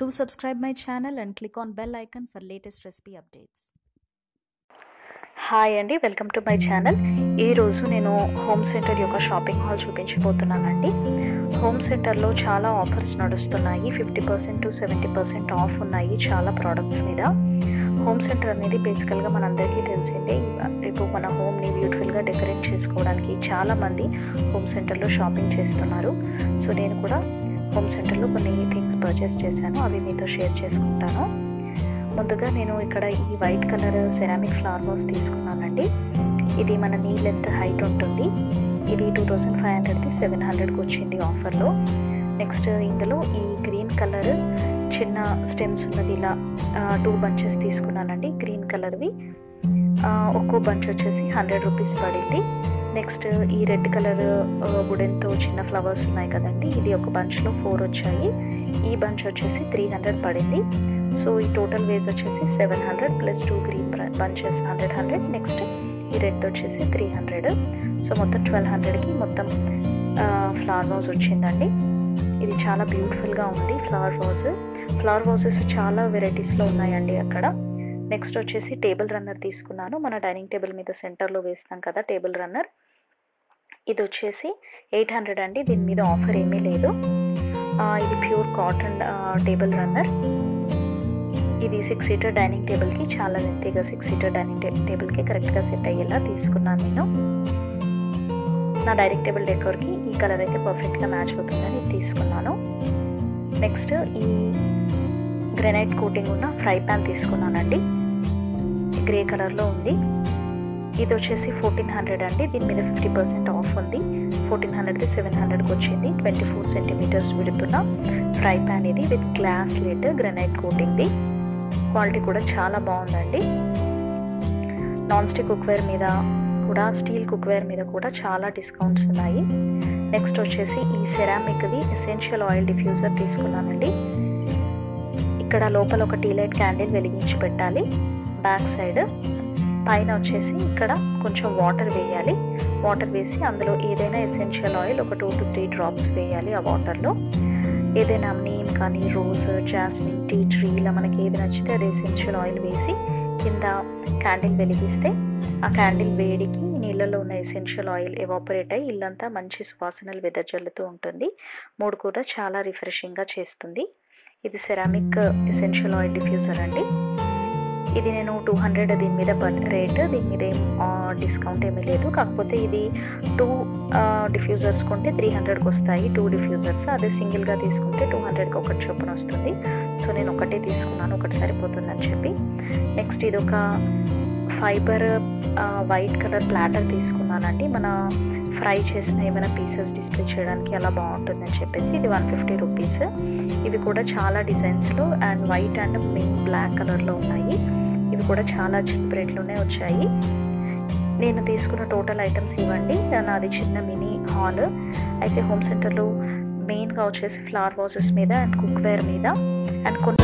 Do subscribe my channel and click on bell icon for latest recipe updates. Hi అండి welcome to my channel ఈరోజు నేను home centre యొక్క shopping hall చూపించబోతున్నానండి home సెంటర్లో చాలా offers నడుస్తున్నాయి fifty percent to seventy percent off ఉన్నాయి చాలా ప్రోడక్ట్స్ మీద హోమ్ సెంటర్ అనేది బేసికల్గా మనందరికీ తెలిసిందే ఇప్పుడు మన హోమ్ని బ్యూటిఫుల్గా డెకరేట్ చేసుకోవడానికి చాలామంది హోమ్ సెంటర్లో షాపింగ్ చేస్తున్నారు సో నేను కూడా హోమ్ సెంటర్లో కొన్ని థింగ్స్ పర్చేస్ చేశాను అవి మీతో షేర్ చేసుకుంటాను ముందుగా నేను ఇక్కడ ఈ white colour ceramic flower vase తీసుకున్నానండి ఇది మన నీ లెంత్ హైట్ ఉంటుంది ఇది టూ థౌజండ్ ఫైవ్ హండ్రెడ్కి సెవెన్ హండ్రెడ్కి వచ్చింది ఆఫర్లో నెక్స్ట్ ఇందులో ఈ గ్రీన్ కలర్ చిన్న స్టెమ్స్ ఉన్నది ఇలా టూ బంచెస్ తీసుకున్నానండి గ్రీన్ కలర్వి ఒక్కో బంచ్ వచ్చేసి హండ్రెడ్ రూపీస్ పడింది నెక్స్ట్ ఈ రెడ్ కలర్ వుడెన్తో చిన్న ఫ్లవర్స్ ఉన్నాయి కదండి ఇది ఒక బంచ్లో ఫోర్ వచ్చాయి ఈ బంచ్ వచ్చేసి త్రీ హండ్రెడ్ పడింది సో ఈ టోటల్ వేజ్ వచ్చేసి seven hundred plus two green bunches hundred hundred next ఈ రెడ్ వచ్చేసి త్రీ హండ్రెడ్ సో మొత్తం ట్వెల్వ్ హండ్రెడ్కి మొత్తం ఫ్లవర్ వాజ్ వచ్చిందండి ఇది చాలా బ్యూటిఫుల్గా ఉంది ఫ్లవర్ వాజ్ ఫ్లవర్ వాజెస్ చాలా వెరైటీస్లో ఉన్నాయండి అక్కడ నెక్స్ట్ వచ్చేసి టేబుల్ రన్నర్ తీసుకున్నాను మన డైనింగ్ టేబుల్ మీద సెంటర్లో వేస్తాం కదా టేబుల్ రన్నర్ ఇది వచ్చేసి ఎయిట్ హండ్రెడ్ అండి దీని మీద ఆఫర్ ఏమీ లేదు ఇది ప్యూర్ కాటన్ టేబుల్ రన్నర్ ఇది సిక్స్ సీటర్ డైనింగ్ టేబుల్కి చాలా లెంతీగా సిక్స్ సీటర్ డైనింగ్ టేబుల్కి కరెక్ట్గా సెట్ అయ్యేలా తీసుకున్నాను నేను నా డైనింగ్ టేబుల్ డెకోర్కి ఈ కలర్ అయితే పర్ఫెక్ట్గా మ్యాచ్ అవుతుందని ఇది తీసుకున్నాను నెక్స్ట్ ఈ గ్రెనైట్ కోటింగ్ ఉన్న ఫ్రై ప్యాన్ తీసుకున్నానండి గ్రే కలర్లో ఉంది ఇది వచ్చేసి ఫోర్టీన్ హండ్రెడ్ అండి దీని మీద ఫిఫ్టీ పర్సెంట్ ఆఫ్ ఉంది ఫోర్టీన్ హండ్రెడ్కి సెవెన్ హండ్రెడ్కి వచ్చింది ట్వంటీ ఫోర్ సెంటీమీటర్స్ విడుతున్న ఫ్రై ప్యాన్ ఇది విత్ గ్లాస్ లిడ్ గ్రనైట్ కోటింగ్ది క్వాలిటీ కూడా చాలా బాగుందండి నాన్ స్టిక్ కుక్వేర్ మీద కూడా స్టీల్ కుక్వేర్ మీద కూడా చాలా డిస్కౌంట్స్ ఉన్నాయి నెక్స్ట్ వచ్చేసి ఈ సెరామిక్ది ఎసెన్షియల్ ఆయిల్ డిఫ్యూజర్ తీసుకున్నానండి ఇక్కడ లోపల ఒక టీ లైట్ క్యాండిల్ వెలిగించి పెట్టాలి బ్యాక్ సైడ్ పైన వచ్చేసి ఇక్కడ కొంచెం వాటర్ వేయాలి వాటర్ వేసి అందులో ఏదైనా ఎసెన్షియల్ ఆయిల్ ఒక టూ టు త్రీ డ్రాప్స్ వేయాలి ఆ వాటర్లో ఏదైనా నీమ్ కానీ రోజ్ జాస్మిన్ టీ ట్రీ ఇలా మనకి ఏది నచ్చితే అది ఎసెన్షియల్ ఆయిల్ వేసి కింద క్యాండిల్ వెలిగిస్తే ఆ క్యాండిల్ వేడికి నీళ్ళలో ఉన్న ఎసెన్షియల్ ఆయిల్ ఎవాపరేట్ అయ్యి ఇల్లంతా మంచి సువాసనలు వెదజల్లుతూ ఉంటుంది మూడు కూడా చాలా రిఫ్రెషింగ్గా చేస్తుంది ఇది సెరామిక్ ఎసెన్షియల్ ఆయిల్ డిఫ్యూజర్ అండి ఇది నేను టూ హండ్రెడ్ దీని మీద రేట్ దీని మీద ఏం డిస్కౌంట్ ఏమీ లేదు కాకపోతే ఇది టూ డిఫ్యూజర్స్ కొంటే త్రీ హండ్రెడ్కి వస్తాయి టూ డిఫ్యూజర్స్ అదే సింగిల్గా తీసుకుంటే టూ హండ్రెడ్కి ఒకటి చొప్పున వస్తుంది సో నేను ఒకటే తీసుకున్నాను ఒకటి సరిపోతుందని చెప్పి నెక్స్ట్ ఇది ఒక ఫైబర్ వైట్ కలర్ ప్లాటర్ తీసుకున్నానండి మన ఫ్రై చేసిన ఏమైనా పీసెస్ డిస్ప్లే చేయడానికి అలా బాగుంటుందని చెప్పేసి ఇది వన్ ఫిఫ్టీ రూపీస్ ఇవి కూడా చాలా డిజైన్స్లో and white and main black కలర్లో ఉన్నాయి ఇవి కూడా చాలా చీప్ రేట్లోనే వచ్చాయి నేను తీసుకున్న టోటల్ ఐటమ్స్ ఇవ్వండి నాది చిన్న మినీ హాల్ అయితే హోమ్ సెంటర్లో మెయిన్గా వచ్చేసి ఫ్లవర్ వాజెస్ మీద అండ్ కుక్వేర్ మీద అండ్ కొన్ని